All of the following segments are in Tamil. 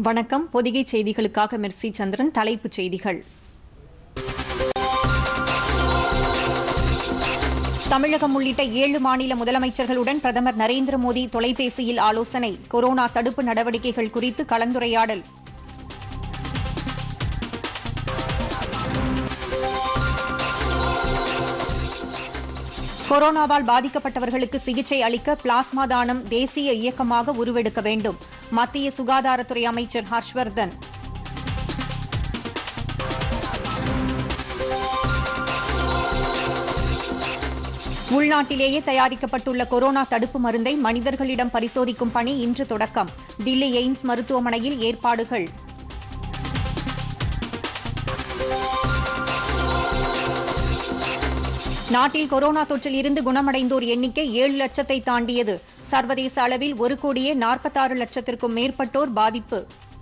வணக்கம் பொதிகை செய்திகளுக்காக மெர்சி சந்திரன் தலைப்புச் செய்திகள் தமிழகம் உள்ளிட்ட ஏழு மாநில முதலமைச்சர்களுடன் பிரதமர் நரேந்திர மோடி தொலைபேசியில் ஆலோசனை கொரோனா தடுப்பு நடவடிக்கைகள் குறித்து கலந்துரையாடல் கொரோனாவால் பாதிக்கப்பட்டவர்களுக்கு சிகிச்சை அளிக்க பிளாஸ்மா தானம் தேசிய இயக்கமாக உருவெடுக்க வேண்டும் மத்திய சுகாதாரத்துறை அமைச்சர் ஹர்ஷ்வர்தன் உள்நாட்டிலேயே தயாரிக்கப்பட்டுள்ள கொரோனா தடுப்பு மருந்தை மனிதர்களிடம் பரிசோதிக்கும் பணி இன்று தொடக்கம் தில்லி எய்ம்ஸ் மருத்துவமனையில் ஏற்பாடுகள் நாட்டில் கொரோனா தொற்றில் இருந்து குணமடைந்தோர் எண்ணிக்கை ஏழு லட்சத்தை தாண்டியது சர்வதேச அளவில் ஒரு கோடியே நாற்பத்தாறு லட்சத்திற்கும் மேற்பட்டோர் பாதிப்பு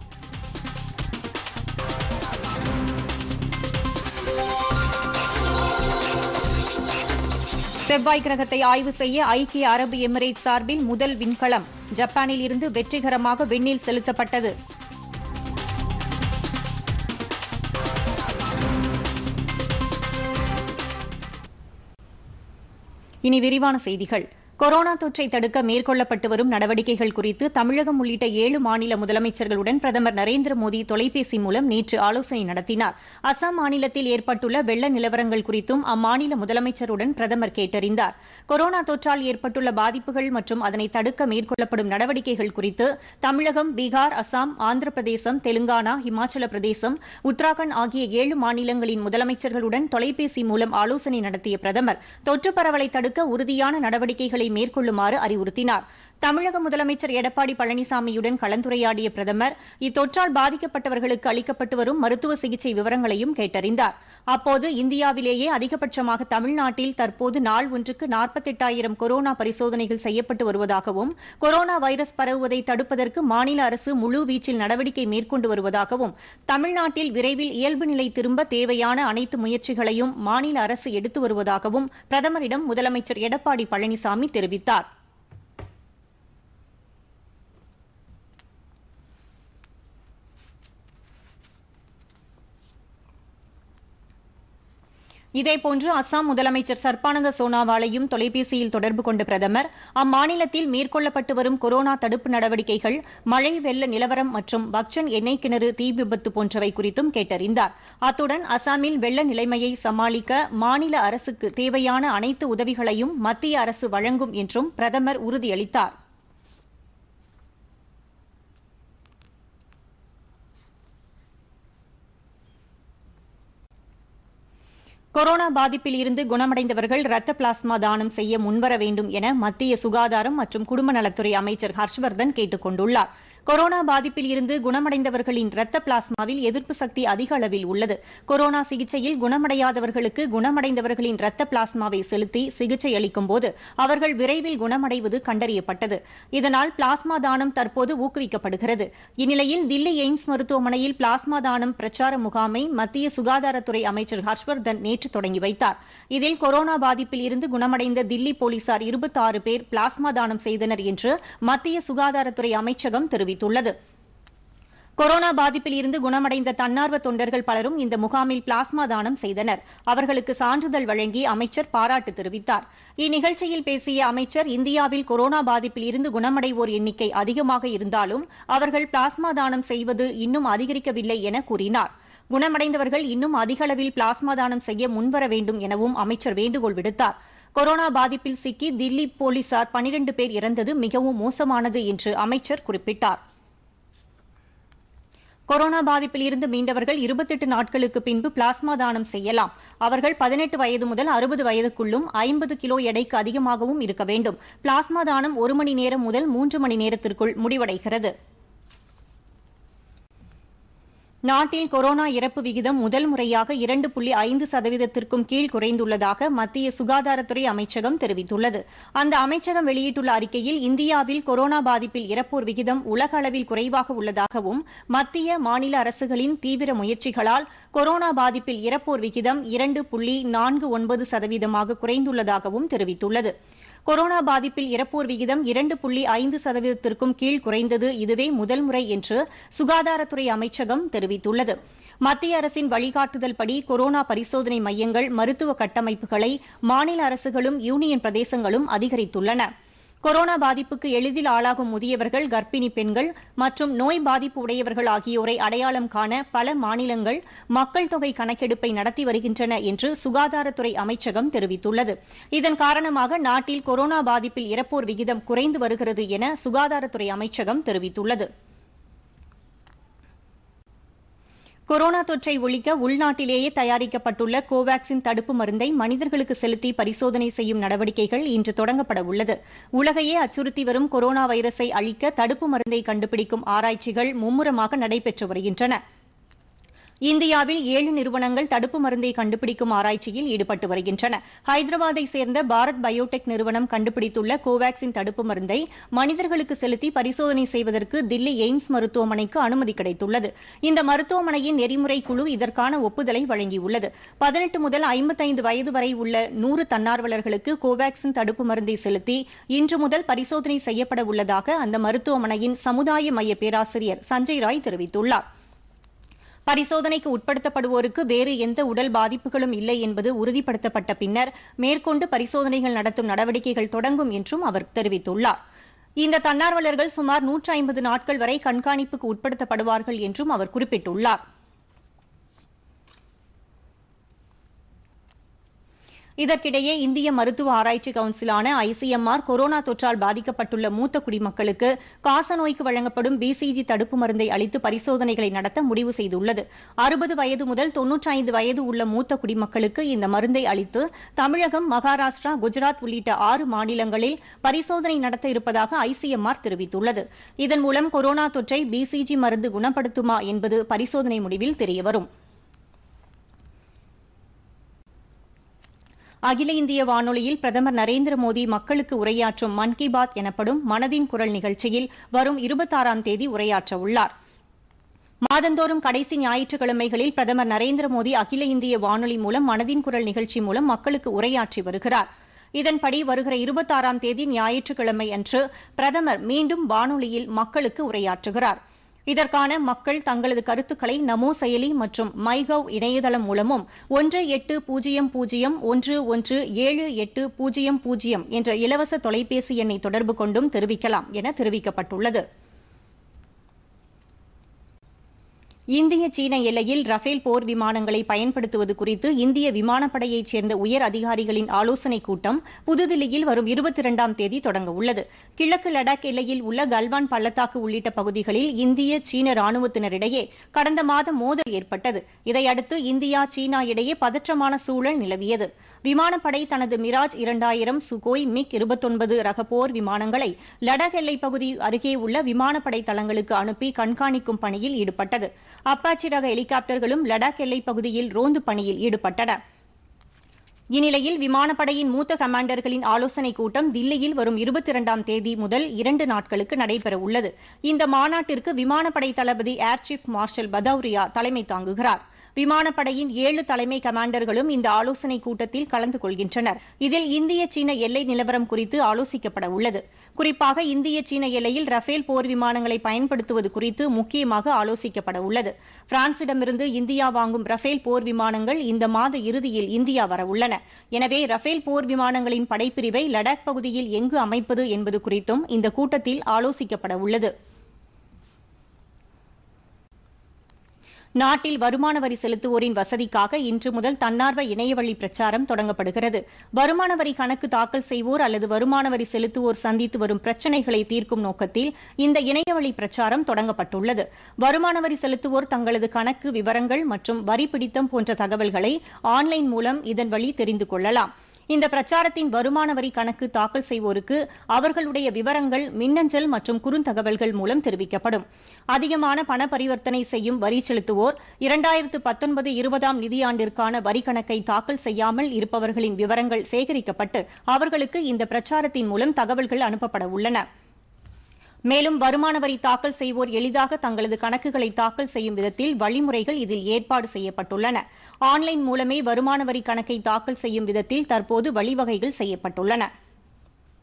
செவ்வாய் கிரகத்தை ஆய்வு செய்ய ஐக்கிய அரபு எமிரேட் சார்பில் முதல் விண்கலம் ஜப்பானில் இருந்து வெற்றிகரமாக விண்ணில் செலுத்தப்பட்டது இனி விரிவான செய்திகள் கொரோனா தொற்றை தடுக்க மேற்கொள்ளப்பட்டு வரும் நடவடிக்கைகள் குறித்து தமிழகம் உள்ளிட்ட ஏழு மாநில முதலமைச்சர்களுடன் பிரதமர் நரேந்திர மோடி தொலைபேசி மூலம் நேற்று ஆலோசனை நடத்தினார் அசாம் மாநிலத்தில் ஏற்பட்டுள்ள வெள்ள நிலவரங்கள் குறித்தும் அம்மாநில முதலமைச்சருடன் பிரதமர் கேட்டறிந்தார் கொரோனா தொற்றால் ஏற்பட்டுள்ள பாதிப்புகள் மற்றும் அதனை தடுக்க மேற்கொள்ளப்படும் நடவடிக்கைகள் குறித்து தமிழகம் பீகார் அசாம் ஆந்திர பிரதேசம் தெலுங்கானா இமாச்சல பிரதேசம் உத்தராகண்ட் ஆகிய ஏழு மாநிலங்களின் முதலமைச்சர்களுடன் தொலைபேசி மூலம் ஆலோசனை நடத்திய பிரதமர் தொற்று பரவலை தடுக்க உறுதியான நடவடிக்கைகளை மேற்கொள்ளுமாறு அறிவுறுத்தினார் தமிழக முதலமைச்சர் எடப்பாடி பழனிசாமியுடன் கலந்துரையாடிய பிரதமர் இத்தொற்றால் பாதிக்கப்பட்டவர்களுக்கு அளிக்கப்பட்டு வரும் மருத்துவ சிகிச்சை விவரங்களையும் கேட்டறிந்தார் அப்போது இந்தியாவிலேயே அதிகபட்சமாக தமிழ்நாட்டில் தற்போது நாள் ஒன்றுக்கு நாற்பத்தெட்டாயிரம் கொரோனா பரிசோதனைகள் செய்யப்பட்டு வருவதாகவும் கொரோனா வைரஸ் பரவுவதை தடுப்பதற்கு மாநில அரசு முழு வீச்சில் நடவடிக்கை மேற்கொண்டு வருவதாகவும் தமிழ்நாட்டில் விரைவில் இயல்பு நிலை திரும்ப தேவையான அனைத்து முயற்சிகளையும் மாநில அரசு எடுத்து வருவதாகவும் பிரதமரிடம் முதலமைச்சர் எடப்பாடி பழனிசாமி தெரிவித்தார் இதேபோன்று அசாம் முதலமைச்சர் சர்பானந்த சோனாவாலையும் தொலைபேசியில் தொடர்பு கொண்ட பிரதமர் அம்மாநிலத்தில் மேற்கொள்ளப்பட்டு வரும் கொரோனா தடுப்பு நடவடிக்கைகள் மழை வெள்ள நிலவரம் மற்றும் பக்சன் எண்ணெய் கிணறு தீ விபத்து போன்றவை குறித்தும் கேட்டறிந்தார் அத்துடன் அசாமில் வெள்ள நிலைமையை சமாளிக்க மாநில அரசுக்கு தேவையான அனைத்து உதவிகளையும் மத்திய அரசு வழங்கும் என்றும் பிரதமர் உறுதியளித்தார் கொரோனா பாதிப்பில் இருந்து குணமடைந்தவர்கள் இரத்த பிளாஸ்மா தானம் செய்ய முன்வர வேண்டும் என மத்திய சுகாதாரம் மற்றும் குடும்ப நலத்துறை அமைச்சர் ஹர்ஷ்வர்தன் கேட்டுக் கொண்டுள்ளார் கொரோனா பாதிப்பில் இருந்து குணமடைந்தவர்களின் இரத்த பிளாஸ்மாவில் எதிர்ப்பு சக்தி அதிக அளவில் உள்ளது கொரோனா சிகிச்சையில் குணமடையாதவர்களுக்கு குணமடைந்தவர்களின் இரத்த பிளாஸ்மாவை செலுத்தி சிகிச்சை அளிக்கும் போது அவர்கள் விரைவில் குணமடைவது கண்டறியப்பட்டது இதனால் பிளாஸ்மா தானம் தற்போது ஊக்குவிக்கப்படுகிறது இந்நிலையில் தில்லி எய்ம்ஸ் மருத்துவமனையில் பிளாஸ்மா தானம் பிரச்சார முகாமை மத்திய சுகாதாரத்துறை அமைச்சர் ஹர்ஷ்வர்தன் நேற்று தொடங்கி வைத்தார் இதில் கொரோனா பாதிப்பில் இருந்து குணமடைந்த தில்லி போலீசார் இருபத்தாறு பேர் பிளாஸ்மா தானம் செய்தனர் என்று மத்திய சுகாதாரத்துறை அமைச்சகம் தெரிவித்துள்ளது கொரோனா பாதிப்பில் இருந்து குணமடைந்த தன்னார்வ தொண்டர்கள் பலரும் இந்த முகாமில் பிளாஸ்மா தானம் செய்தனர் அவர்களுக்கு சான்றிதழ் வழங்கி அமைச்சர் பாராட்டு தெரிவித்தார் இந்நிகழ்ச்சியில் பேசிய அமைச்சர் இந்தியாவில் கொரோனா பாதிப்பில் இருந்து குணமடைவோர் எண்ணிக்கை அதிகமாக இருந்தாலும் அவர்கள் பிளாஸ்மா தானம் செய்வது இன்னும் அதிகரிக்கவில்லை என கூறினார் குணமடைந்தவர்கள் இன்னும் அதிக அளவில் பிளாஸ்மா தானம் செய்ய முன்வர வேண்டும் எனவும் அமைச்சர் வேண்டுகோள் விடுத்தார் கொரோனா பாதிப்பில் சிக்கி தில்லி போலீசார் பனிரண்டு பேர் இறந்தது மிகவும் மோசமானது என்று அமைச்சர் குறிப்பிட்டார் கொரோனா பாதிப்பில் இருந்து மீண்டவர்கள் இருபத்தெட்டு நாட்களுக்கு பின்பு பிளாஸ்மா தானம் செய்யலாம் அவர்கள் பதினெட்டு வயது முதல் அறுபது வயதுக்குள்ளும் ஐம்பது கிலோ எடைக்கு அதிகமாகவும் இருக்க வேண்டும் பிளாஸ்மா தானம் ஒரு மணி நேரம் முதல் மூன்று மணி நேரத்திற்குள் முடிவடைகிறது நாட்டில் கொரோனா இறப்பு விகிதம் முதல் முறையாக இரண்டு புள்ளி ஐந்து சதவீதத்திற்கும் கீழ் குறைந்துள்ளதாக மத்திய சுகாதாரத்துறை அமைச்சகம் தெரிவித்துள்ளது அந்த அமைச்சகம் வெளியிட்டுள்ள அறிக்கையில் இந்தியாவில் கொரோனா பாதிப்பில் இறப்போர் விகிதம் உலக அளவில் குறைவாக உள்ளதாகவும் மத்திய மாநில அரசுகளின் தீவிர முயற்சிகளால் கொரோனா பாதிப்பில் இறப்போர் விகிதம் இரண்டு புள்ளி நான்கு ஒன்பது சதவீதமாக குறைந்துள்ளதாகவும் தெரிவித்துள்ளது கொரோனா பாதிப்பில் இறப்போர் விகிதம் இரண்டு புள்ளி ஐந்து சதவீதத்திற்கும் கீழ் குறைந்தது இதுவே முதல் முறை என்று சுகாதாரத்துறை அமைச்சகம் தெரிவித்துள்ளது மத்திய அரசின் வழிகாட்டுதல்படி கொரோனா பரிசோதனை மையங்கள் மருத்துவ கட்டமைப்புகளை மாநில அரசுகளும் யூனியன் பிரதேசங்களும் அதிகரித்துள்ளன கொரோனா பாதிப்புக்கு எளிதில் ஆளாகும் முதியவர்கள் கர்ப்பிணி பெண்கள் மற்றும் நோய் பாதிப்பு உடையவர்கள் ஆகியோரை அடையாளம் காண பல மாநிலங்கள் மக்கள் தொகை கணக்கெடுப்பை நடத்தி வருகின்றன என்று சுகாதாரத்துறை அமைச்சகம் தெரிவித்துள்ளது இதன் காரணமாக நாட்டில் கொரோனா பாதிப்பில் இறப்போர் விகிதம் குறைந்து வருகிறது என சுகாதாரத்துறை அமைச்சகம் தெரிவித்துள்ளது கொரோனா தொற்றை ஒழிக்க உள்நாட்டிலேயே தயாரிக்கப்பட்டுள்ள கோவாக்சின் தடுப்பு மருந்தை மனிதர்களுக்கு செலுத்தி பரிசோதனை செய்யும் நடவடிக்கைகள் இன்று தொடங்கப்பட உள்ளது உலகையே அச்சுறுத்தி வரும் கொரோனா வைரஸை அழிக்க தடுப்பு மருந்தை கண்டுபிடிக்கும் ஆராய்ச்சிகள் மும்முரமாக நடைபெற்று வருகின்றன இந்தியாவில் ஏழு நிறுவனங்கள் தடுப்பு மருந்தை கண்டுபிடிக்கும் ஆராய்ச்சியில் ஈடுபட்டு வருகின்றன ஹைதராபாத்தை சேர்ந்த பாரத் பயோடெக் நிறுவனம் கண்டுபிடித்துள்ள கோவாக்சின் தடுப்பு மருந்தை மனிதர்களுக்கு செலுத்தி பரிசோதனை செய்வதற்கு தில்லி எய்ம்ஸ் மருத்துவமனைக்கு அனுமதி கிடைத்துள்ளது இந்த மருத்துவமனையின் நெறிமுறை குழு இதற்கான ஒப்புதலை வழங்கியுள்ளது பதினெட்டு முதல் ஐம்பத்தைந்து வயது வரை உள்ள நூறு தன்னார்வலர்களுக்கு கோவாக்சின் தடுப்பு மருந்தை செலுத்தி இன்று முதல் பரிசோதனை செய்யப்பட உள்ளதாக அந்த மருத்துவமனையின் சமுதாய மைய பேராசிரியர் சஞ்சய் ராய் தெரிவித்துள்ளார் பரிசோதனைக்கு உட்படுத்தப்படுவோருக்கு வேறு எந்த உடல் பாதிப்புகளும் இல்லை என்பது உறுதிப்படுத்தப்பட்ட பின்னர் மேற்கொண்டு பரிசோதனைகள் நடத்தும் நடவடிக்கைகள் தொடங்கும் என்றும் அவர் தெரிவித்துள்ளார் இந்த தன்னார்வலர்கள் சுமார் நூற்றி ஐம்பது நாட்கள் வரை கண்காணிப்புக்கு உட்படுத்தப்படுவார்கள் என்றும் அவர் குறிப்பிட்டுள்ளார் இதற்கிடையே இந்திய மருத்துவ ஆராய்ச்சி கவுன்சிலான ஐசிஎம்ஆர் கொரோனா தொற்றால் பாதிக்கப்பட்டுள்ள மூத்த குடிமக்களுக்கு காசநோய்க்கு வழங்கப்படும் பிசிஜி தடுப்பு மருந்தை அளித்து பரிசோதனைகளை நடத்த முடிவு செய்துள்ளது அறுபது வயது முதல் தொன்னூற்றி ஐந்து வயது உள்ள மூத்த குடிமக்களுக்கு இந்த மருந்தை அளித்து தமிழகம் மகாராஷ்டிரா குஜராத் உள்ளிட்ட ஆறு மாநிலங்களில் பரிசோதனை நடத்த இருப்பதாக ஐசிஎம்ஆர் தெரிவித்துள்ளது இதன் மூலம் கொரோனா தொற்றை பிசிஜி மருந்து குணப்படுத்துமா என்பது பரிசோதனை முடிவில் தெரியவரும் அகில இந்திய வானொலியில் பிரதமர் நரேந்திர மோடி மக்களுக்கு உரையாற்றும் மன் கி பாத் எனப்படும் மனதின் குரல் நிகழ்ச்சியில் வரும் இருபத்தாறாம் தேதி உரையாற்ற உள்ளார் மாதந்தோறும் கடைசி ஞாயிற்றுக்கிழமைகளில் பிரதமர் நரேந்திர மோடி அகில இந்திய வானொலி மூலம் மனதின் குரல் நிகழ்ச்சி மூலம் மக்களுக்கு உரையாற்றி வருகிறார் இதன்படி வருகிற இருபத்தாறாம் தேதி ஞாயிற்றுக்கிழமை அன்று பிரதமர் மீண்டும் வானொலியில் மக்களுக்கு உரையாற்றுகிறார் இதற்கான மக்கள் தங்களது கருத்துக்களை நமோ செயலி மற்றும் மைகவ் இணையதளம் மூலமும் ஒன்று எட்டு பூஜ்ஜியம் பூஜ்ஜியம் ஒன்று ஒன்று ஏழு எட்டு பூஜ்ஜியம் பூஜ்ஜியம் என்ற இலவச தொலைபேசி எண்ணை தொடர்பு கொண்டும் தெரிவிக்கலாம் என தெரிவிக்கப்பட்டுள்ளது இந்திய சீன எல்லையில் ரஃபேல் போர் விமானங்களை பயன்படுத்துவது குறித்து இந்திய விமானப்படையைச் சேர்ந்த உயர் அதிகாரிகளின் ஆலோசனைக் கூட்டம் புதுதில்லியில் வரும் இருபத்தி இரண்டாம் தேதி தொடங்க உள்ளது கிழக்கு லடாக் எல்லையில் உள்ள கல்வான் பள்ளத்தாக்கு உள்ளிட்ட பகுதிகளில் இந்திய சீன ராணுவத்தினரிடையே கடந்த மாதம் மோதல் ஏற்பட்டது இதையடுத்து இந்தியா சீனா இடையே பதற்றமான சூழல் நிலவியது விமானப்படை தனது மிராஜ் இரண்டாயிரம் சுகோய் மிக் இருபத்தொன்பது ரக போர் விமானங்களை லடாக் எல்லைப் பகுதி அருகே உள்ள விமானப்படை தளங்களுக்கு அனுப்பி கண்காணிக்கும் பணியில் ஈடுபட்டது அப்பாச்சி ரக ஹெலிகாப்டர்களும் லடாக் எல்லைப் பகுதியில் ரோந்து பணியில் ஈடுபட்டன இந்நிலையில் விமானப்படையின் மூத்த கமாண்டர்களின் ஆலோசனைக் கூட்டம் தில்லியில் வரும் இருபத்தி இரண்டாம் தேதி முதல் இரண்டு நாட்களுக்கு நடைபெற உள்ளது இந்த மாநாட்டிற்கு விமானப்படை தளபதி ஏர் சீஃப் மார்ஷல் பதௌரியா தலைமை தாங்குகிறார் விமானப்படையின் ஏழு தலைமை கமாண்டர்களும் இந்த ஆலோசனைக் கூட்டத்தில் கலந்து கொள்கின்றனர் இதில் இந்திய சீன எல்லை நிலவரம் குறித்து ஆலோசிக்கப்பட உள்ளது குறிப்பாக இந்திய சீன எல்லையில் ரஃபேல் போர் விமானங்களை பயன்படுத்துவது குறித்து முக்கியமாக ஆலோசிக்கப்பட உள்ளது பிரான்சிடமிருந்து இந்தியா வாங்கும் ரஃபேல் போர் விமானங்கள் இந்த மாத இறுதியில் இந்தியா வரவுள்ளன எனவே ரஃபேல் போர் விமானங்களின் படைப்பிரிவை லடாக் பகுதியில் எங்கு அமைப்பது என்பது குறித்தும் இந்த கூட்டத்தில் ஆலோசிக்கப்பட உள்ளது நாட்டில் வருமான வரி செலுத்துவோரின் வசதிக்காக இன்று முதல் தன்னார்வ இணையவழி பிரச்சாரம் தொடங்கப்படுகிறது வருமான வரி கணக்கு தாக்கல் செய்வோர் அல்லது வருமான வரி செலுத்துவோர் சந்தித்து வரும் பிரச்சினைகளை தீர்க்கும் நோக்கத்தில் இந்த இணையவழி பிரச்சாரம் தொடங்கப்பட்டுள்ளது வருமான வரி செலுத்துவோர் தங்களது கணக்கு விவரங்கள் மற்றும் வரி பிடித்தம் போன்ற தகவல்களை ஆன்லைன் மூலம் இதன் வழி தெரிந்து கொள்ளலாம் இந்த பிரச்சாரத்தின் வருமான வரி கணக்கு தாக்கல் செய்வோருக்கு அவர்களுடைய விவரங்கள் மின்னஞ்சல் மற்றும் குறுந்தகவல்கள் மூலம் தெரிவிக்கப்படும் அதிகமான பண பரிவர்த்தனை செய்யும் வரி செலுத்துவோர் இரண்டாயிரத்து பத்தொன்பது இருபதாம் நிதியாண்டிற்கான வரி கணக்கை தாக்கல் செய்யாமல் இருப்பவர்களின் விவரங்கள் சேகரிக்கப்பட்டு அவர்களுக்கு இந்த பிரச்சாரத்தின் மூலம் தகவல்கள் அனுப்பப்பட உள்ளன மேலும் வருமான வரி தாக்கல் செய்வோர் எளிதாக தங்களது கணக்குகளை தாக்கல் செய்யும் விதத்தில் வழிமுறைகள் இதில் ஏற்பாடு செய்யப்பட்டுள்ளன ஆன்லைன் மூலமே வருமான வரி கணக்கை தாக்கல் செய்யும் விதத்தில் தற்போது வழிவகைகள் செய்யப்பட்டுள்ளன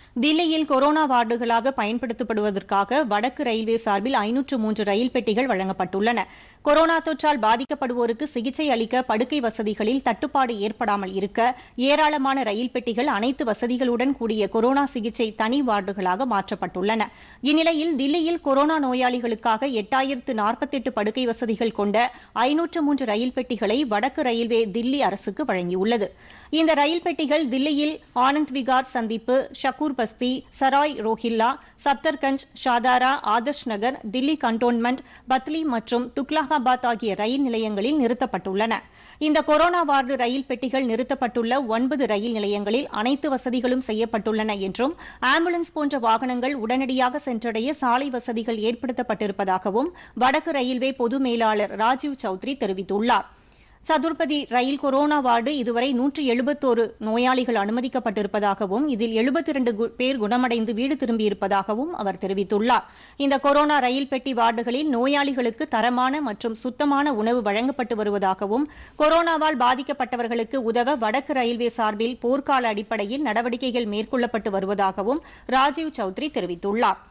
தில்லியில் கொரோனா வார்டுகளாக பயன்படுத்தப்படுவதற்காக வடக்கு ரயில்வே சார்பில் ஐநூற்று மூன்று ரயில் பெட்டிகள் வழங்கப்பட்டுள்ளன கொரோனா தொற்றால் பாதிக்கப்படுவோருக்கு சிகிச்சை அளிக்க படுக்கை வசதிகளில் தட்டுப்பாடு ஏற்படாமல் இருக்க ஏராளமான ரயில் பெட்டிகள் அனைத்து வசதிகளுடன் கூடிய கொரோனா சிகிச்சை தனி வார்டுகளாக மாற்றப்பட்டுள்ளன இந்நிலையில் தில்லியில் கொரோனா நோயாளிகளுக்காக எட்டாயிரத்து நாற்பத்தெட்டு படுக்கை வசதிகள் கொண்ட ஐநூற்று மூன்று ரயில் பெட்டிகளை வடக்கு ரயில்வே தில்லி அரசுக்கு வழங்கியுள்ளது இந்த ரயில் பெட்டிகள் தில்லியில் ஆனந்த் விகார் சந்திப்பு ஷக்கூர் பஸ்தி சராய் ரோஹில்லா சப்தர்கஞ்ச் ஷாதாரா ஆதர்ஷ் நகர் தில்லி கண்டோன்மெண்ட் பத்லி மற்றும் துக்லகாபாத் ஆகிய ரயில் நிலையங்களில் நிறுத்தப்பட்டுள்ளன இந்த கொரோனா வார்டு ரயில் பெட்டிகள் நிறுத்தப்பட்டுள்ள ஒன்பது ரயில் நிலையங்களில் அனைத்து வசதிகளும் செய்யப்பட்டுள்ளன என்றும் ஆம்புலன்ஸ் போன்ற வாகனங்கள் உடனடியாக சென்றடைய சாலை வசதிகள் ஏற்படுத்தப்பட்டிருப்பதாகவும் வடக்கு ரயில்வே பொது மேலாளர் ராஜீவ் சௌத்ரி தெரிவித்துள்ளார் சதுர்பதி ரயில் கொரோனா வார்டு இதுவரை நூற்று எழுபத்தோரு நோயாளிகள் அனுமதிக்கப்பட்டிருப்பதாகவும் இதில் எழுபத்தி இரண்டு பேர் குணமடைந்து வீடு திரும்பியிருப்பதாகவும் அவர் தெரிவித்துள்ளார் இந்த கொரோனா ரயில் பெட்டி வார்டுகளில் நோயாளிகளுக்கு தரமான மற்றும் சுத்தமான உணவு வழங்கப்பட்டு வருவதாகவும் கொரோனாவால் பாதிக்கப்பட்டவர்களுக்கு உதவ வடக்கு ரயில்வே சார்பில் போர்க்கால அடிப்படையில் நடவடிக்கைகள் மேற்கொள்ளப்பட்டு வருவதாகவும் ராஜீவ் சௌத்ரி தெரிவித்துள்ளார்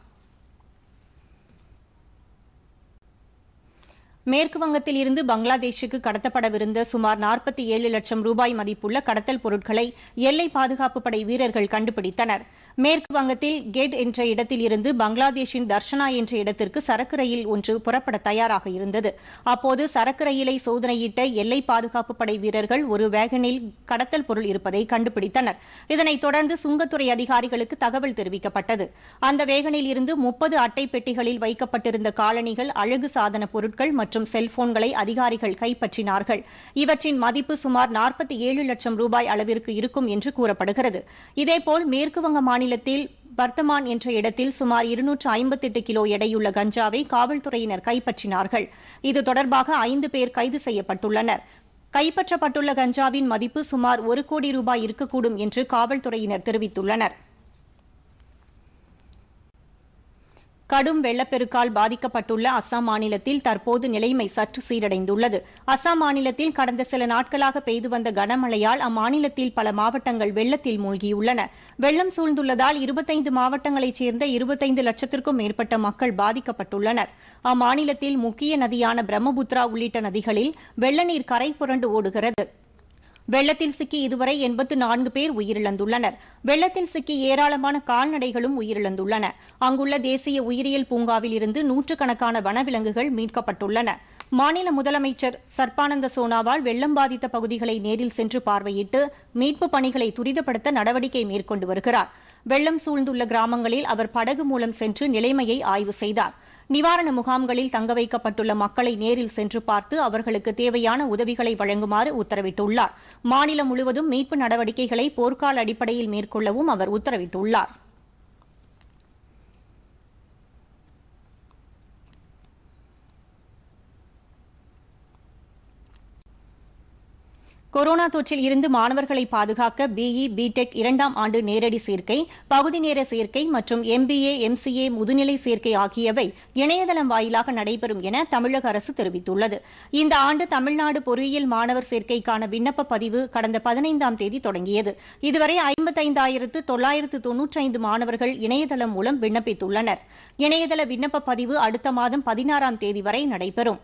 மேற்கு வங்கத்தில் இருந்து பங்களாதேஷுக்கு கடத்தப்படவிருந்த சுமார் நாற்பத்தி ஏழு லட்சம் ரூபாய் மதிப்புள்ள கடத்தல் பொருட்களை எல்லை பாதுகாப்பு படை வீரர்கள் கண்டுபிடித்தனர் மேற்கு வங்கத்தில் கெட் என்ற இடத்தில் இருந்து பங்களாதேஷின் தர்ஷனா என்ற இடத்திற்கு சரக்கு ரயில் ஒன்று புறப்பட தயாராக இருந்தது அப்போது சரக்கு ரயிலை சோதனையிட்ட எல்லை பாதுகாப்பு படை வீரர்கள் ஒரு வேகனில் கடத்தல் பொருள் இருப்பதை கண்டுபிடித்தனர் இதனைத் தொடர்ந்து சுங்கத்துறை அதிகாரிகளுக்கு தகவல் தெரிவிக்கப்பட்டது அந்த வேகனில் இருந்து முப்பது அட்டை பெட்டிகளில் வைக்கப்பட்டிருந்த காலணிகள் அழகு சாதன பொருட்கள் மற்றும் செல்போன்களை அதிகாரிகள் கைப்பற்றினார்கள் இவற்றின் மதிப்பு சுமார் நாற்பத்தி ஏழு லட்சம் ரூபாய் அளவிற்கு இருக்கும் என்று கூறப்படுகிறது இதேபோல் மேற்குவங்க மாநிலத்தில் வர்த்தமான் என்ற இடத்தில் சுமார் இருநூற்று ஐம்பத்தெட்டு கிலோ எடையுள்ள கஞ்சாவை காவல்துறையினர் கைப்பற்றினார்கள் இது தொடர்பாக ஐந்து பேர் கைது செய்யப்பட்டுள்ளனர் கைப்பற்றப்பட்டுள்ள கஞ்சாவின் மதிப்பு சுமார் ஒரு கோடி ரூபாய் இருக்கக்கூடும் என்று காவல்துறையினர் தெரிவித்துள்ளனர் கடும் வெள்ளப்பெருக்கால் பாதிக்கப்பட்டுள்ள அசாம் மாநிலத்தில் தற்போது நிலைமை சற்று சீரடைந்துள்ளது அசாம் மாநிலத்தில் கடந்த சில நாட்களாக பெய்து வந்த கனமழையால் அம்மாநிலத்தில் பல மாவட்டங்கள் வெள்ளத்தில் மூழ்கியுள்ளன வெள்ளம் சூழ்ந்துள்ளதால் இருபத்தைந்து மாவட்டங்களைச் சேர்ந்த இருபத்தைந்து லட்சத்திற்கும் மேற்பட்ட மக்கள் பாதிக்கப்பட்டுள்ளனர் அம்மாநிலத்தில் முக்கிய நதியான பிரம்மபுத்ரா உள்ளிட்ட நதிகளில் வெள்ளநீர் கரை புரண்டு ஓடுகிறது வெள்ளத்தில் சிக்கி இதுவரை எண்பத்து நான்கு பேர் உயிரிழந்துள்ளனர் வெள்ளத்தில் சிக்கி ஏராளமான கால்நடைகளும் உயிரிழந்துள்ளன அங்குள்ள தேசிய உயிரியல் பூங்காவில் இருந்து நூற்றுக்கணக்கான வனவிலங்குகள் மீட்கப்பட்டுள்ளன மாநில முதலமைச்சர் சர்பானந்த சோனாவால் வெள்ளம் பாதித்த பகுதிகளை நேரில் சென்று பார்வையிட்டு மீட்புப் பணிகளை துரிதப்படுத்த நடவடிக்கை மேற்கொண்டு வருகிறார் வெள்ளம் சூழ்ந்துள்ள கிராமங்களில் அவர் படகு மூலம் சென்று நிலைமையை ஆய்வு செய்தார் நிவாரண முகாம்களில் தங்க வைக்கப்பட்டுள்ள மக்களை நேரில் சென்று பார்த்து அவர்களுக்கு தேவையான உதவிகளை வழங்குமாறு உத்தரவிட்டுள்ளார் மாநிலம் முழுவதும் மீட்பு நடவடிக்கைகளை போர்க்கால அடிப்படையில் மேற்கொள்ளவும் அவர் உத்தரவிட்டுள்ளார் கொரோனா தொற்றில் இருந்து மாணவர்களை பாதுகாக்க பிஇ பிடெக் இரண்டாம் ஆண்டு நேரடி சேர்க்கை பகுதி நேர சேர்க்கை மற்றும் எம்பிஏ எம்சிஏ முதுநிலை சேர்க்கை ஆகியவை இணையதளம் வாயிலாக நடைபெறும் என தமிழக அரசு தெரிவித்துள்ளது இந்த ஆண்டு தமிழ்நாடு பொறியியல் மாணவர் சேர்க்கைக்கான விண்ணப்ப பதிவு கடந்த பதினைந்தாம் தேதி தொடங்கியது இதுவரை ஐம்பத்தைந்தாயிரத்து தொள்ளாயிரத்து தொன்னூற்றைந்து மாணவர்கள் இணையதளம் மூலம் விண்ணப்பித்துள்ளனர் இணையதள விண்ணப்ப பதிவு அடுத்த மாதம் பதினாறாம் தேதி வரை நடைபெறும்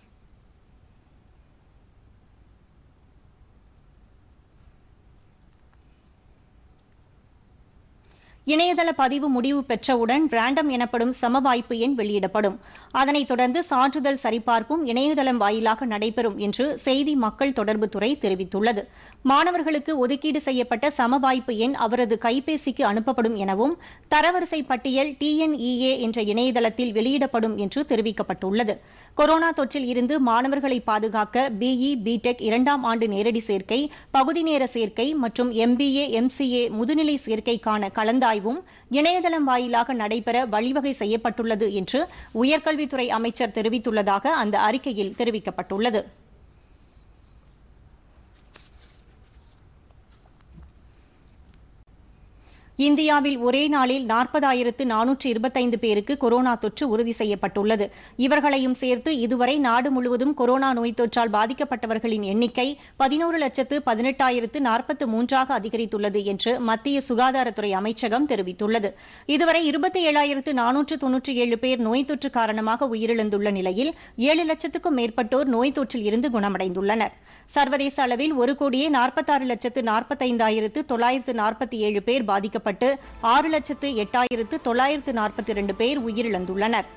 இணையதள பதிவு முடிவு பெற்றவுடன் ரேண்டம் எனப்படும் சமவாய்ப்பு எண் வெளியிடப்படும் அதனைத் தொடர்ந்து சான்றிதழ் சரிபார்ப்பும் இணையதளம் வாயிலாக நடைபெறும் என்று செய்தி மக்கள் தொடர்புத்துறை தெரிவித்துள்ளது மாணவர்களுக்கு ஒதுக்கீடு செய்யப்பட்ட சமவாய்ப்பு எண் அவரது கைபேசிக்கு அனுப்பப்படும் எனவும் தரவரிசை பட்டியல் டிஎன்இஏ என்ற இணையதளத்தில் வெளியிடப்படும் என்று தெரிவிக்கப்பட்டுள்ளது கொரோனா தொற்றில் இருந்து மாணவர்களை பாதுகாக்க பிஇ பிடெக் இரண்டாம் ஆண்டு நேரடி சேர்க்கை பகுதி நேர சேர்க்கை மற்றும் எம்பிஏ எம்சிஏ முதுநிலை சேர்க்கைக்கான கலந்தாய்வும் இணையதளம் வாயிலாக நடைபெற வழிவகை செய்யப்பட்டுள்ளது என்று உயர்கல்வித்துறை அமைச்சர் தெரிவித்துள்ளதாக அந்த அறிக்கையில் தெரிவிக்கப்பட்டுள்ளது இந்தியாவில் ஒரே நாளில் நாற்பதாயிரத்து நானூற்று இருபத்தைந்து பேருக்கு கொரோனா தொற்று உறுதி செய்யப்பட்டுள்ளது இவர்களையும் சேர்த்து இதுவரை நாடு முழுவதும் கொரோனா நோய் தொற்றால் பாதிக்கப்பட்டவர்களின் எண்ணிக்கை பதினோரு லட்சத்து பதினெட்டாயிரத்து நாற்பத்து மூன்றாக அதிகரித்துள்ளது என்று மத்திய சுகாதாரத்துறை அமைச்சகம் தெரிவித்துள்ளது இதுவரை இருபத்தி ஏழாயிரத்து நானூற்று தொன்னூற்றி ஏழு பேர் நோய் தொற்று காரணமாக உயிரிழந்துள்ள நிலையில் ஏழு லட்சத்துக்கும் மேற்பட்டோர் நோய் தொற்றில் இருந்து குணமடைந்துள்ளனர் சர்வதேச அளவில் ஒரு கோடியே நாற்பத்தாறு லட்சத்து நாற்பத்தைந்தாயிரத்து தொள்ளாயிரத்து நாற்பத்தி ஏழு பேர் பாதிக்கப்பட்டு ஆறு லட்சத்து எட்டாயிரத்து தொள்ளாயிரத்து நாற்பத்தி இரண்டு பேர் உயிரிழந்துள்ளனர்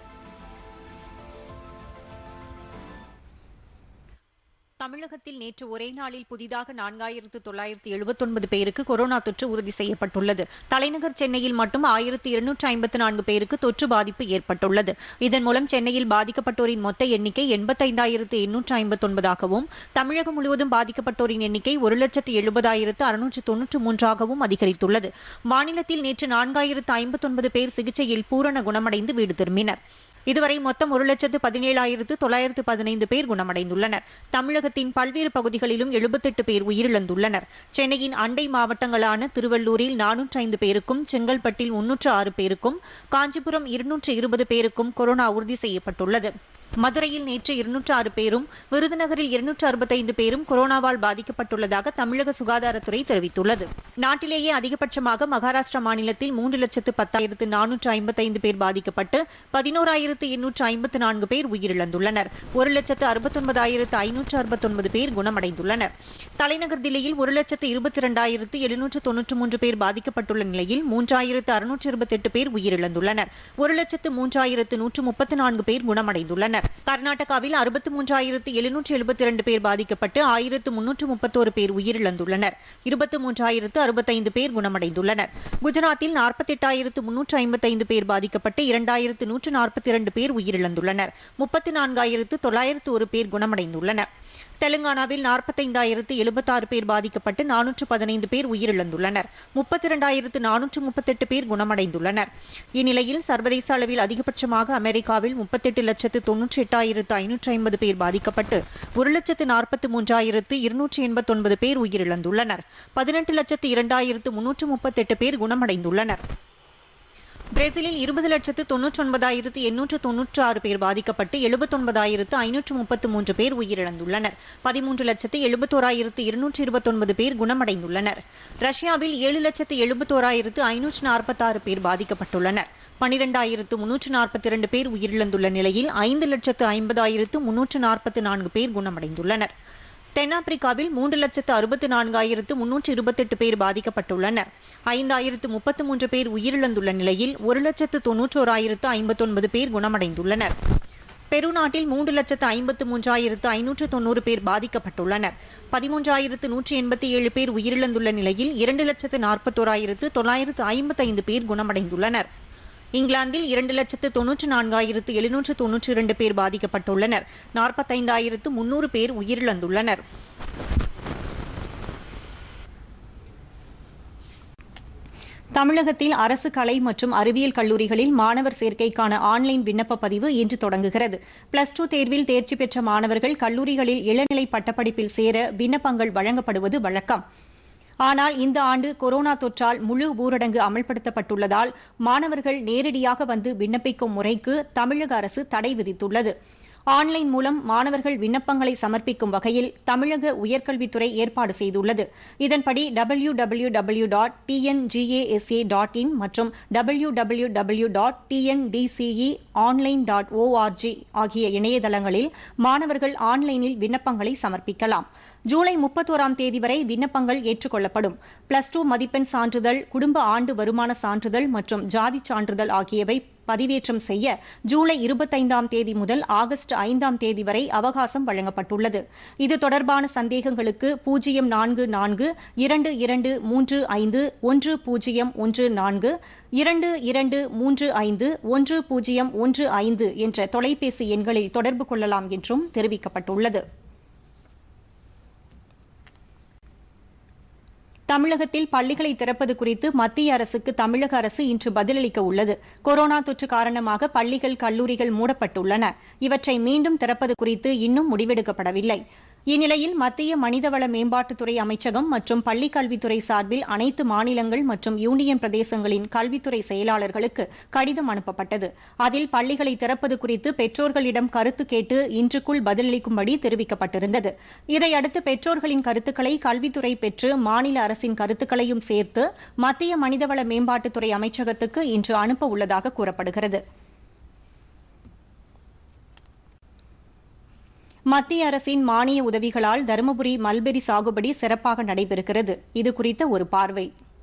தமிழகத்தில் நேற்று ஒரே நாளில் புதிதாக நான்காயிரத்து தொள்ளாயிரத்து எழுபத்தொன்பது பேருக்கு கொரோனா தொற்று உறுதி செய்யப்பட்டுள்ளது தலைநகர் சென்னையில் மட்டும் ஆயிரத்து இருநூற்று ஐம்பத்து நான்கு பேருக்கு தொற்று பாதிப்பு ஏற்பட்டுள்ளது இதன் மூலம் சென்னையில் பாதிக்கப்பட்டோரின் மொத்த எண்ணிக்கை எண்பத்தைந்தாயிரத்து எண்ணூற்று ஐம்பத்தொன்பதாகவும் தமிழகம் முழுவதும் பாதிக்கப்பட்டோரின் எண்ணிக்கை ஒரு லட்சத்து எழுபதாயிரத்து அறுநூற்று தொன்னூற்று மூன்றாகவும் அதிகரித்துள்ளது மாநிலத்தில் நேற்று நான்காயிரத்து ஐம்பத்தொன்பது பேர் சிகிச்சையில் பூரண குணமடைந்து வீடு திரும்பினர் இதுவரை மொத்தம் ஒரு லட்சத்து பதினேழாயிரத்து தொள்ளாயிரத்து பதினைந்து பேர் குணமடைந்துள்ளனர் தமிழகத்தின் பல்வேறு பகுதிகளிலும் எழுபத்தெட்டு பேர் உயிரிழந்துள்ளனர் சென்னையின் அண்டை மாவட்டங்களான திருவள்ளூரில் நானூற்று ஐந்து பேருக்கும் செங்கல்பட்டில் முன்னூற்று ஆறு பேருக்கும் காஞ்சிபுரம் இருநூற்று இருபது பேருக்கும் கொரோனா உறுதி செய்யப்பட்டுள்ளது மதுரையில் நேற்று இருநூற்று ஆறு பேரும் விருதுநகரில் இருநூற்று அறுபத்தைந்து பேரும் கொரோனாவால் பாதிக்கப்பட்டுள்ளதாக தமிழக சுகாதாரத்துறை தெரிவித்துள்ளது நாட்டிலேயே அதிகபட்சமாக மகாராஷ்டிரா மாநிலத்தில் மூன்று லட்சத்து பத்தாயிரத்து நானூற்று ஐம்பத்தைந்து பேர் பாதிக்கப்பட்டு பதினோராயிரத்து எண்ணூற்று ஐம்பத்து நான்கு பேர் உயிரிழந்துள்ளனர் ஒரு லட்சத்து அறுபத்தொன்பதாயிரத்து ஐநூற்று அறுபத்தொன்பது பேர் குணமடைந்துள்ளனர் தலைநகர் தில்லியில் ஒரு லட்சத்து இருபத்தி இரண்டாயிரத்து எழுநூற்று தொன்னூற்று மூன்று பேர் பாதிக்கப்பட்டுள்ள நிலையில் மூன்றாயிரத்து அறுநூற்று இருபத்தெட்டு பேர் உயிரிழந்துள்ளனர் ஒரு லட்சத்து மூன்றாயிரத்து நூற்று முப்பத்து நான்கு பேர் குணமடைந்துள்ளனர் கர்நாடகாவில் அறுபத்து மூன்றாயிரத்து எழுநூற்று எழுபத்தி இரண்டு பேர் பாதிக்கப்பட்டு ஆயிரத்து முன்னூற்று முப்பத்தோரு பேர் உயிரிழந்துள்ளனர் இருபத்து மூன்றாயிரத்து அறுபத்தைந்து பேர் குணமடைந்துள்ளனர் குஜராத்தில் நாற்பத்தெட்டாயிரத்து முன்னூற்று ஐம்பத்தைந்து பேர் பாதிக்கப்பட்டு இரண்டாயிரத்து நூற்று நாற்பத்தி இரண்டு பேர் உயிரிழந்துள்ளனர் முப்பத்து நான்காயிரத்து தொள்ளாயிரத்து ஒரு பேர் குணமடைந்துள்ளனர் தெலுங்கானாவில் நாற்பத்தைந்தாயிரத்து எழுபத்தாறு பேர் பாதிக்கப்பட்டு நானூற்று பதினைந்து பேர் உயிரிழந்துள்ளனர் முப்பத்தி இரண்டாயிரத்து நானூற்று முப்பத்தெட்டு பேர் குணமடைந்துள்ளனர் இந்நிலையில் சர்வதேச அளவில் அதிகபட்சமாக அமெரிக்காவில் முப்பத்தெட்டு லட்சத்து தொன்னூற்றி எட்டாயிரத்து ஐநூற்று ஐம்பது பேர் பாதிக்கப்பட்டு ஒரு லட்சத்து நாற்பத்தி மூன்றாயிரத்து இருநூற்றி எண்பத்தொன்பது பேர் உயிரிழந்துள்ளனர் பதினெட்டு லட்சத்து இரண்டாயிரத்து முன்னூற்று முப்பத்தெட்டு பேர் குணமடைந்துள்ளனர் பிரேசிலில் இருபது லட்சத்து தொன்னூற்றி ஒன்பதாயிரத்து எண்ணூற்று தொன்னூற்று ஆறு பேர் பாதிக்கப்பட்டு எழுபத்தொன்பதாயிரத்து ஐநூற்று முப்பத்து மூன்று பேர் உயிரிழந்துள்ளனர் பதிமூன்று லட்சத்து எழுபத்தோராயிரத்து இருநூற்று இருபத்தொன்பது பேர் குணமடைந்துள்ளனர் ரஷ்யாவில் ஏழு லட்சத்து எழுபத்தோராயிரத்து ஐநூற்று நாற்பத்தாறு பேர் பாதிக்கப்பட்டுள்ளனர் பனிரெண்டாயிரத்து முன்னூற்று நாற்பத்தி இரண்டு பேர் உயிரிழந்துள்ள நிலையில் ஐந்து லட்சத்து ஐம்பதாயிரத்து முன்னூற்று நாற்பத்தி நான்கு பேர் குணமடைந்துள்ளனர் தென்னாப்பிரிக்காவில் மூன்று லட்சத்து அறுபத்து நான்காயிரத்து முன்னூற்று இருபத்தெட்டு பேர் பாதிக்கப்பட்டுள்ளனர் ஐந்தாயிரத்து முப்பத்து மூன்று பேர் உயிரிழந்துள்ள நிலையில் ஒரு லட்சத்து தொன்னூற்றோராயிரத்து ஐம்பத்தொன்பது பேர் குணமடைந்துள்ளனர் பெரு நாட்டில் மூன்று லட்சத்து ஐம்பத்து மூன்றாயிரத்து ஐநூற்று தொன்னூறு பேர் பாதிக்கப்பட்டுள்ளனர் பதிமூன்றாயிரத்து நூற்றி எண்பத்தி ஏழு பேர் உயிரிழந்துள்ள நிலையில் இரண்டு லட்சத்து நாற்பத்தோராயிரத்து தொள்ளாயிரத்து ஐம்பத்தைந்து பேர் குணமடைந்துள்ளனர் இங்கிலாந்தில் இரண்டு லட்சத்து தொன்னூற்று நான்காயிரத்து எழுநூற்று தொன்னூற்றி இரண்டு பேர் பாதிக்கப்பட்டுள்ளனர் நாற்பத்தைந்தாயிரத்து முன்னூறு பேர் உயிரிழந்துள்ளனர் தமிழகத்தில் அரசு கலை மற்றும் அறிவியல் கல்லூரிகளில் மாணவர் சேர்க்கைக்கான ஆன்லைன் விண்ணப்ப பதிவு இன்று தொடங்குகிறது பிளஸ் டூ தேர்வில் தேர்ச்சி பெற்ற மாணவர்கள் கல்லூரிகளில் இளநிலை பட்டப்படிப்பில் சேர விண்ணப்பங்கள் வழங்கப்படுவது வழக்கம் ஆனால் இந்த ஆண்டு கொரோனா தொற்றால் முழு ஊரடங்கு அமல்படுத்தப்பட்டுள்ளதால் மாணவர்கள் நேரடியாக வந்து விண்ணப்பிக்கும் முறைக்கு தமிழக அரசு தடை விதித்துள்ளது ஆன்லைன் மூலம் மாணவர்கள் விண்ணப்பங்களை சமர்ப்பிக்கும் வகையில் தமிழக உயர்கல்வித்துறை ஏற்பாடு செய்துள்ளது இதன்படி W W W dot TNGASA dot in மற்றும் W W W dot TNDCE online dot ORG ஆகிய இணையதளங்களில் மாணவர்கள் ஆன்லைனில் விண்ணப்பங்களை சமர்ப்பிக்கலாம் ஜூலை முப்பத்தோராம் தேதி வரை விண்ணப்பங்கள் ஏற்றுக்கொள்ளப்படும் பிளஸ் டூ மதிப்பெண் சான்றிதழ் குடும்ப ஆண்டு வருமான சான்றிதழ் மற்றும் ஜாதி சான்றிதழ் ஆகியவை பதிவேற்றம் செய்ய ஜூலை இருபத்தைந்தாம் தேதி முதல் ஆகஸ்ட் ஐந்தாம் தேதி வரை அவகாசம் வழங்கப்பட்டுள்ளது இது தொடர்பான சந்தேகங்களுக்கு பூஜ்ஜியம் நான்கு நான்கு இரண்டு இரண்டு மூன்று ஐந்து ஒன்று பூஜ்ஜியம் ஒன்று நான்கு இரண்டு இரண்டு மூன்று ஐந்து ஒன்று பூஜ்ஜியம் ஒன்று ஐந்து என்ற தொலைபேசி எண்களில் தொடர்பு கொள்ளலாம் என்றும் தெரிவிக்கப்பட்டுள்ளது தமிழகத்தில் பள்ளிகளை திறப்பது குறித்து மத்திய அரசுக்கு தமிழக அரசு இன்று பதிலளிக்க உள்ளது கொரோனா தொற்று காரணமாக பள்ளிகள் கல்லூரிகள் மூடப்பட்டுள்ளன இவற்றை மீண்டும் திறப்பது குறித்து இன்னும் முடிவெடுக்கப்படவில்லை இந்நிலையில் மத்திய மனிதவள மேம்பாட்டுத்துறை அமைச்சகம் மற்றும் பள்ளிக் கல்வித்துறை சார்பில் அனைத்து மாநிலங்கள் மற்றும் யூனியன் பிரதேசங்களின் கல்வித்துறை செயலாளர்களுக்கு கடிதம் அனுப்பப்பட்டது அதில் பள்ளிகளை திறப்பது குறித்து பெற்றோர்களிடம் கருத்து கேட்டு இன்றுக்குள் பதிலளிக்கும்படி தெரிவிக்கப்பட்டிருந்தது இதையடுத்து பெற்றோர்களின் கருத்துக்களை கல்வித்துறை பெற்று மாநில அரசின் கருத்துக்களையும் சேர்த்து மத்திய மனிதவள மேம்பாட்டுத்துறை அமைச்சகத்துக்கு இன்று அனுப்ப உள்ளதாக கூறப்படுகிறது மத்திய அரசின் மானிய உதவிகளால் தருமபுரி மல்பெரி சாகுபடி சிறப்பாக நடைபெறுகிறது இது குறித்த ஒரு பார்வை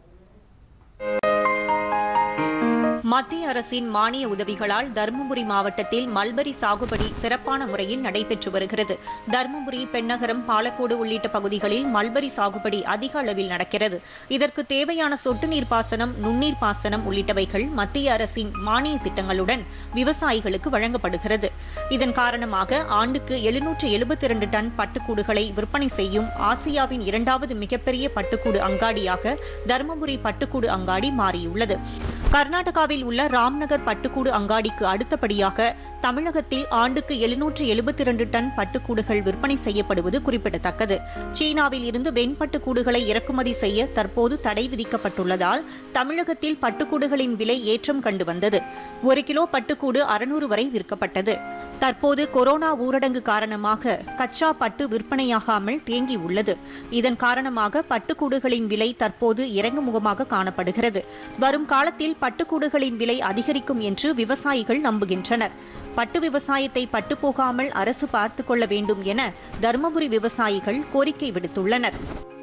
மத்திய அரசின் மானிய உதவிகளால் தருமபுரி மாவட்டத்தில் மல்பரி சாகுபடி சிறப்பான முறையில் நடைபெற்று வருகிறது தருமபுரி பெண்ணகரம் பாலக்கோடு உள்ளிட்ட பகுதிகளில் மல்பரி சாகுபடி அதிக அளவில் நடக்கிறது இதற்கு தேவையான சொட்டு நீர் பாசனம் நுண்ணீர் பாசனம் உள்ளிட்டவைகள் மத்திய அரசின் மானிய திட்டங்களுடன் விவசாயிகளுக்கு வழங்கப்படுகிறது இதன் காரணமாக ஆண்டுக்கு எழுநூற்று எழுபத்தி இரண்டு டன் பட்டுக்கூடுகளை விற்பனை செய்யும் ஆசியாவின் இரண்டாவது மிகப்பெரிய பட்டுக்கூடு அங்காடியாக தருமபுரி பட்டுக்கூடு அங்காடி மாறியுள்ளது கர்நாடகாவில் உள்ள ராம்நகர் பட்டுக்கூடு அங்காடிக்கு அடுத்தபடியாக தமிழகத்தில் ஆண்டுக்கு எழுநூற்று எழுபத்தி இரண்டு டன் பட்டுக்கூடுகள் விற்பனை செய்யப்படுவது குறிப்பிடத்தக்கது சீனாவில் இருந்து வெண்பட்டு கூடுகளை இறக்குமதி செய்ய தற்போது தடை விதிக்கப்பட்டுள்ளதால் தமிழகத்தில் பட்டுக்கூடுகளின் விலை ஏற்றம் கண்டு வந்தது ஒரு கிலோ பட்டுக்கூடு அறுநூறு வரை விற்கப்பட்டது தற்போது கொரோனா ஊரடங்கு காரணமாக கச்சா பட்டு விற்பனையாகாமல் தேங்கி உள்ளது இதன் காரணமாக பட்டுக்கூடுகளின் விலை தற்போது இறங்குமுகமாக காணப்படுகிறது வரும் காலத்தில் பட்டுக்கூடுகளின் விலை அதிகரிக்கும் என்று விவசாயிகள் நம்புகின்றனர் பட்டு விவசாயத்தை பட்டுப்போகாமல் அரசு பார்த்துக் கொள்ள வேண்டும் என தருமபுரி விவசாயிகள் கோரிக்கை விடுத்துள்ளனர்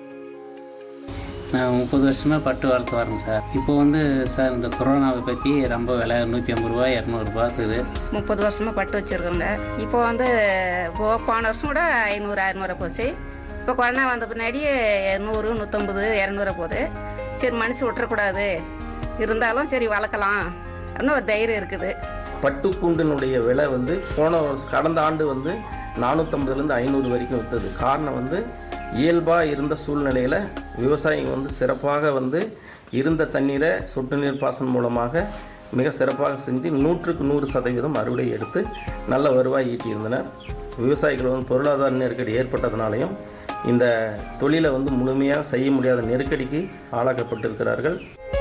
நான் முப்பது வருஷமாக பட்டு வளர்த்து வரேங்க சார் இப்போ வந்து சார் இந்த கொரோனாவை பற்றி ரொம்ப விலை நூற்றி ஐம்பது ரூபா இரநூறுபா இருக்குது முப்பது வருஷமாக பட்டு வச்சுருக்கோங்க இப்போ வந்து இப்போ போன வருஷம் கூட ஐநூறு அறநூறு போச்சு இப்போ கொரோனா வந்த பின்னாடி நூறு நூற்றம்பது இரநூறு போகுது சரி மனுஷன் விட்டுறக்கூடாது இருந்தாலும் சரி வளர்க்கலாம் அப்படின்னு ஒரு தைரியம் இருக்குது பட்டுக்கூண்டினுடைய விலை வந்து போன வருஷம் கடந்த ஆண்டு வந்து நானூற்றம்பதுலேருந்து ஐநூறு வரைக்கும் விற்றது காரணம் வந்து இயல்பாக இருந்த சூழ்நிலையில் விவசாயிங்க வந்து சிறப்பாக வந்து இருந்த தண்ணீரை சொட்டு நீர் பாசனம் மூலமாக மிக சிறப்பாக செஞ்சு நூற்றுக்கு நூறு சதவீதம் அறுவடை எடுத்து நல்ல வருவாய் ஈட்டியிருந்தனர் விவசாயிகள் வந்து பொருளாதார நெருக்கடி ஏற்பட்டதுனாலையும் இந்த தொழிலை வந்து முழுமையாக செய்ய முடியாத நெருக்கடிக்கு ஆளாக்கப்பட்டிருக்கிறார்கள்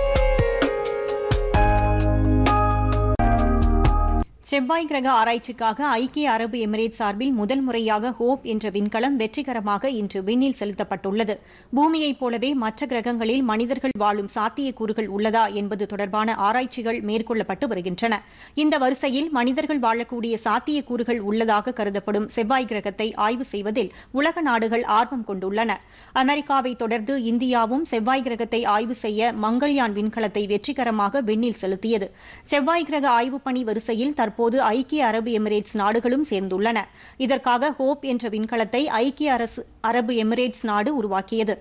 செவ்வாய் கிரக ஆராய்ச்சிக்காக ஐக்கிய அரபு எமிரேட் சார்பில் முதல் முறையாக ஹோப் என்ற விண்கலம் வெற்றிகரமாக இன்று விண்ணில் செலுத்தப்பட்டுள்ளது பூமியைப் போலவே மற்ற கிரகங்களில் மனிதர்கள் வாழும் சாத்தியக்கூறுகள் உள்ளதா என்பது தொடர்பான ஆராய்ச்சிகள் மேற்கொள்ளப்பட்டு வருகின்றன இந்த வரிசையில் மனிதர்கள் வாழக்கூடிய சாத்தியக்கூறுகள் உள்ளதாக கருதப்படும் செவ்வாய் கிரகத்தை ஆய்வு செய்வதில் உலக நாடுகள் ஆர்வம் கொண்டுள்ளன அமெரிக்காவை தொடர்ந்து இந்தியாவும் செவ்வாய் கிரகத்தை ஆய்வு செய்ய மங்கள்யான் விண்கலத்தை வெற்றிகரமாக விண்ணில் செலுத்தியது செவ்வாய் கிரக ஆய்வுப் பணி வரிசையில் தற்போது ஐக்கிய அரபு எமிரேட்ஸ் நாடுகளும் சேர்ந்துள்ளன இதற்காக ஹோப் என்ற விண்கலத்தை ஐக்கிய அரசு அரபு எமிரேட்ஸ் நாடு உருவாக்கியது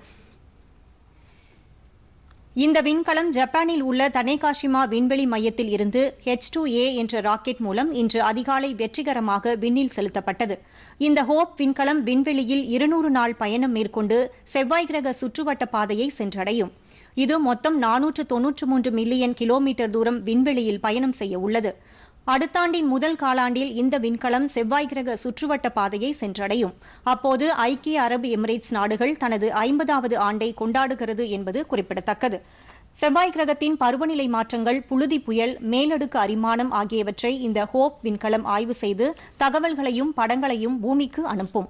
இந்த விண்கலம் ஜப்பானில் உள்ள தனேகாஷிமா விண்வெளி மையத்தில் இருந்து ஹெச் டூ ஏ என்ற ராக்கெட் மூலம் இன்று அதிகாலை வெற்றிகரமாக விண்ணில் செலுத்தப்பட்டது இந்த ஹோப் விண்கலம் விண்வெளியில் இருநூறு நாள் பயணம் மேற்கொண்டு செவ்வாய் கிரக சுற்றுவட்ட பாதையை சென்றடையும் இது மொத்தம் நானூற்று தொன்னூற்று மூன்று மில்லியன் கிலோமீட்டர் தூரம் விண்வெளியில் பயணம் செய்ய உள்ளது அடுத்த ஆண்டின் முதல் காலாண்டில் இந்த விண்கலம் செவ்வாய் கிரக சுற்றுவட்ட பாதையை சென்றடையும் அப்போது ஐக்கிய அரபு எமிரேட்ஸ் நாடுகள் தனது ஐம்பதாவது ஆண்டை கொண்டாடுகிறது என்பது குறிப்பிடத்தக்கது செவ்வாய் கிரகத்தின் பருவநிலை மாற்றங்கள் புழுதி புயல் மேலடுக்கு அரிமானம் ஆகியவற்றை இந்த ஹோப் விண்கலம் ஆய்வு செய்து தகவல்களையும் படங்களையும் பூமிக்கு அனுப்பும்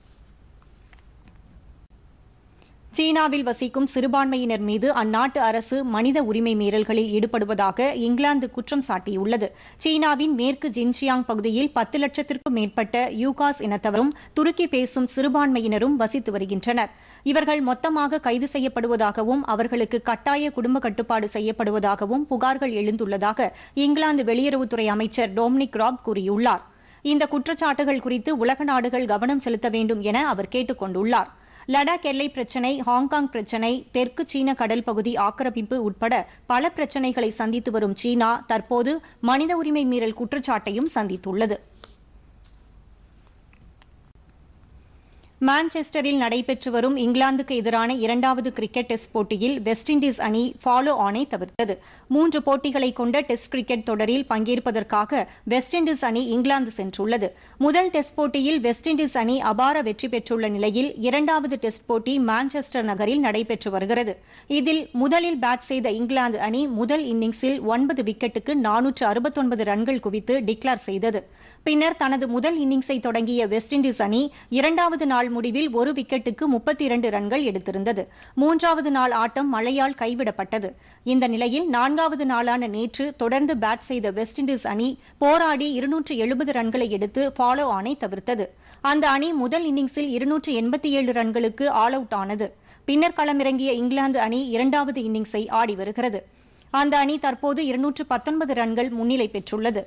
சீனாவில் வசிக்கும் சிறுபான்மையினர் மீது அந்நாட்டு அரசு மனித உரிமை மீறல்களில் ஈடுபடுவதாக இங்கிலாந்து குற்றம் சாட்டியுள்ளது சீனாவின் மேற்கு ஜின்ஜியாங் பகுதியில் பத்து லட்சத்திற்கும் மேற்பட்ட யூகாஸ் இனத்தவரும் துருக்கி பேசும் சிறுபான்மையினரும் வசித்து வருகின்றனர் இவர்கள் மொத்தமாக கைது செய்யப்படுவதாகவும் அவர்களுக்கு கட்டாய குடும்ப கட்டுப்பாடு செய்யப்படுவதாகவும் புகார்கள் எழுந்துள்ளதாக இங்கிலாந்து வெளியுறவுத்துறை அமைச்சர் டொமினிக் ராப் கூறியுள்ளார் இந்த குற்றச்சாட்டுகள் குறித்து உலக நாடுகள் கவனம் செலுத்த வேண்டும் என அவர் கேட்டுக் கொண்டுள்ளார் லடாக் எல்லை பிரச்சினை ஹாங்காங் பிரச்சினை தெற்கு சீன கடல் பகுதி ஆக்கிரமிப்பு உட்பட பல பிரச்சினைகளை சந்தித்து வரும் சீனா தற்போது மனித உரிமை மீறல் குற்றச்சாட்டையும் சந்தித்துள்ளது மான்செஸ்டரில் நடைபெற்று வரும் இங்கிலாந்துக்கு எதிரான இரண்டாவது கிரிக்கெட் டெஸ்ட் போட்டியில் வெஸ்ட் இண்டீஸ் அணி ஃபாலோ ஆனை தவிர்த்தது மூன்று போட்டிகளை கொண்ட டெஸ்ட் கிரிக்கெட் தொடரில் பங்கேற்பதற்காக வெஸ்ட் இண்டீஸ் அணி இங்கிலாந்து சென்றுள்ளது முதல் டெஸ்ட் போட்டியில் வெஸ்ட் இண்டீஸ் அணி அபார வெற்றி பெற்றுள்ள நிலையில் இரண்டாவது டெஸ்ட் போட்டி மான்செஸ்டர் நகரில் நடைபெற்று வருகிறது இதில் முதலில் பேட் செய்த இங்கிலாந்து அணி முதல் இன்னிங்ஸில் ஒன்பது விக்கெட்டுக்கு நானூற்று அறுபத்தொன்பது ரன்கள் குவித்து டிக்ளேர் செய்தது பின்னர் தனது முதல் இன்னிங்ஸை தொடங்கிய வெஸ்ட் இண்டீஸ் அணி இரண்டாவது நாள் முடிவில் ஒரு விக்கெட்டுக்கு முப்பத்தி இரண்டு ரன்கள் எடுத்திருந்தது மூன்றாவது நாள் ஆட்டம் மழையால் கைவிடப்பட்டது இந்த நிலையில் நான்காவது நாளான நேற்று தொடர்ந்து பேட் செய்த வெஸ்ட் இண்டீஸ் அணி போராடி இருநூற்று எழுபது ரன்களை எடுத்து ஃபாலோ ஆனை தவிர்த்தது அந்த அணி முதல் இன்னிங்ஸில் இருநூற்று எண்பத்தி ஏழு ரன்களுக்கு ஆல் அவுட் ஆனது பின்னர் களமிறங்கிய இங்கிலாந்து அணி இரண்டாவது இன்னிங்ஸை ஆடி வருகிறது அந்த அணி தற்போது இருநூற்று பத்தொன்பது ரன்கள் முன்னிலை பெற்றுள்ளது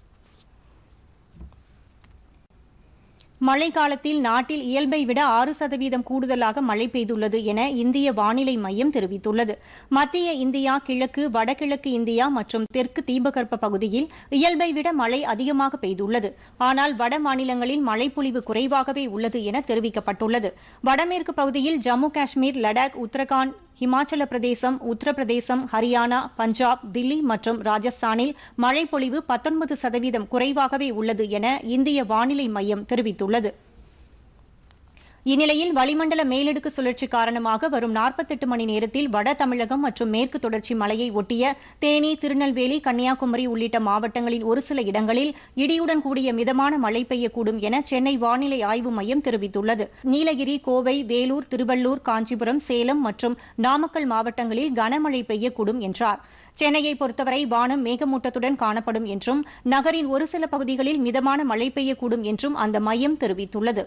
மழை காலத்தில் நாட்டில் இயல்பை விட ஆறு சதவீதம் கூடுதலாக மழை பெய்துள்ளது என இந்திய வானிலை மையம் தெரிவித்துள்ளது மத்திய இந்தியா கிழக்கு வடகிழக்கு இந்தியா மற்றும் தெற்கு தீபகற்ப பகுதியில் இயல்பை விட மழை அதிகமாக பெய்துள்ளது ஆனால் வட மாநிலங்களில் மழைப்பொழிவு குறைவாகவே உள்ளது என தெரிவிக்கப்பட்டுள்ளது வடமேற்கு பகுதியில் ஜம்மு காஷ்மீர் லடாக் உத்தரகாண்ட் ஹிமாச்சல பிரதேசம் உத்தரப்பிரதேசம் ஹரியானா பஞ்சாப் தில்லி மற்றும் ராஜஸ்தானில் மழைப்பொழிவு பத்தொன்பது சதவீதம் குறைவாகவே உள்ளது என இந்திய வானிலை மையம் தெரிவித்துள்ளது இந்நிலையில் வளிமண்டல மேலடுக்கு சுழற்சி காரணமாக வரும் நாற்பத்தெட்டு மணி நேரத்தில் வட தமிழகம் மற்றும் மேற்கு தொடர்ச்சி மலையை ஒட்டிய தேனி திருநெல்வேலி கன்னியாகுமரி உள்ளிட்ட மாவட்டங்களின் ஒரு சில இடங்களில் இடியுடன் கூடிய மிதமான மழை பெய்யக்கூடும் என சென்னை வானிலை ஆய்வு மையம் தெரிவித்துள்ளது நீலகிரி கோவை வேலூர் திருவள்ளூர் காஞ்சிபுரம் சேலம் மற்றும் நாமக்கல் மாவட்டங்களில் கனமழை பெய்யக்கூடும் என்றார் சென்னையை பொறுத்தவரை வானம் மேகமூட்டத்துடன் காணப்படும் என்றும் நகரின் ஒரு சில பகுதிகளில் மிதமான மழை பெய்யக்கூடும் என்றும் அந்த மையம் தெரிவித்துள்ளது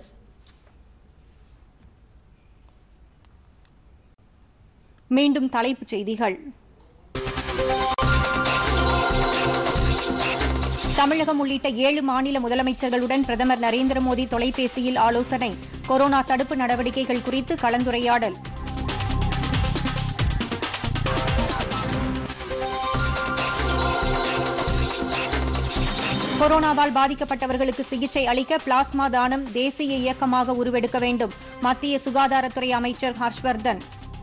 மீண்டும் தலைப்புச் செய்திகள் தமிழகம் உள்ளிட்ட ஏழு மாநில முதலமைச்சர்களுடன் பிரதமர் நரேந்திர மோடி தொலைபேசியில் ஆலோசனை கொரோனா தடுப்பு நடவடிக்கைகள் குறித்து கலந்துரையாடல் கொரோனாவால் பாதிக்கப்பட்டவர்களுக்கு சிகிச்சை அளிக்க பிளாஸ்மா தானம் தேசிய இயக்கமாக உருவெடுக்க வேண்டும் மத்திய சுகாதாரத்துறை அமைச்சர் ஹர்ஷ்வர்தன்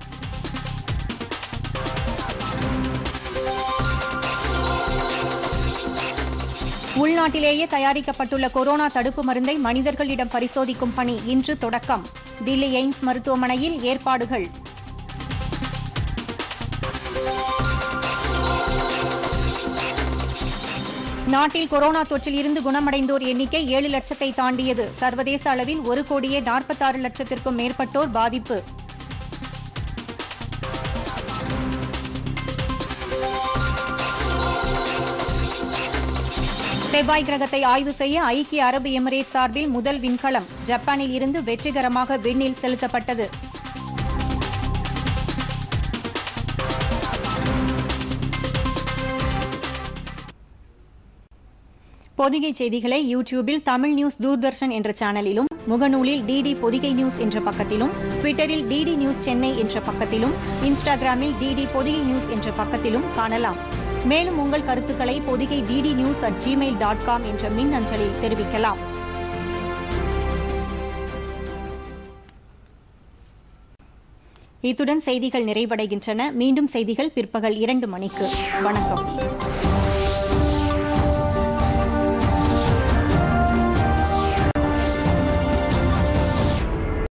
உள்நாட்டிலேயே தயாரிக்கப்பட்டுள்ள கொரோனா தடுப்பு மருந்தை மனிதர்களிடம் பரிசோதிக்கும் பணி இன்று தொடக்கம் தில்லி எய்ம்ஸ் மருத்துவமனையில் ஏற்பாடுகள் நாட்டில் கொரோனா தொற்றில் இருந்து குணமடைந்தோர் எண்ணிக்கை ஏழு லட்சத்தை தாண்டியது சர்வதேச அளவில் ஒரு கோடியே நாற்பத்தாறு லட்சத்திற்கும் மேற்பட்டோர் பாதிப்பு செவ்வாய் கிரகத்தை ஆய்வு செய்ய ஐக்கிய அரபு எமிரேட் சார்பில் முதல் விண்கலம் ஜப்பானில் இருந்து வெற்றிகரமாக விண்ணில் செலுத்தப்பட்டது பொதிகை செய்திகளை யூடியூபில் தமிழ் நியூஸ் தூர்தர்ஷன் என்ற சேனலிலும் முகநூலில் டிடி பொதிகை நியூஸ் என்ற பக்கத்திலும் ட்விட்டரில் டிடி நியூஸ் சென்னை என்ற பக்கத்திலும் இன்ஸ்டாகிராமில் டிடி பொதிகை நியூஸ் என்ற பக்கத்திலும் காணலாம் மேலும் உங்கள் கருத்துக்களை Podhigai DD news at Gmail dot com என்ற மின் அஞ்சலில் தெரிவிக்கலாம் இத்துடன் செய்திகள் நிறைவடைகின்றன மீண்டும் செய்திகள் பிற்பகல் இரண்டு மணிக்கு வணக்கம்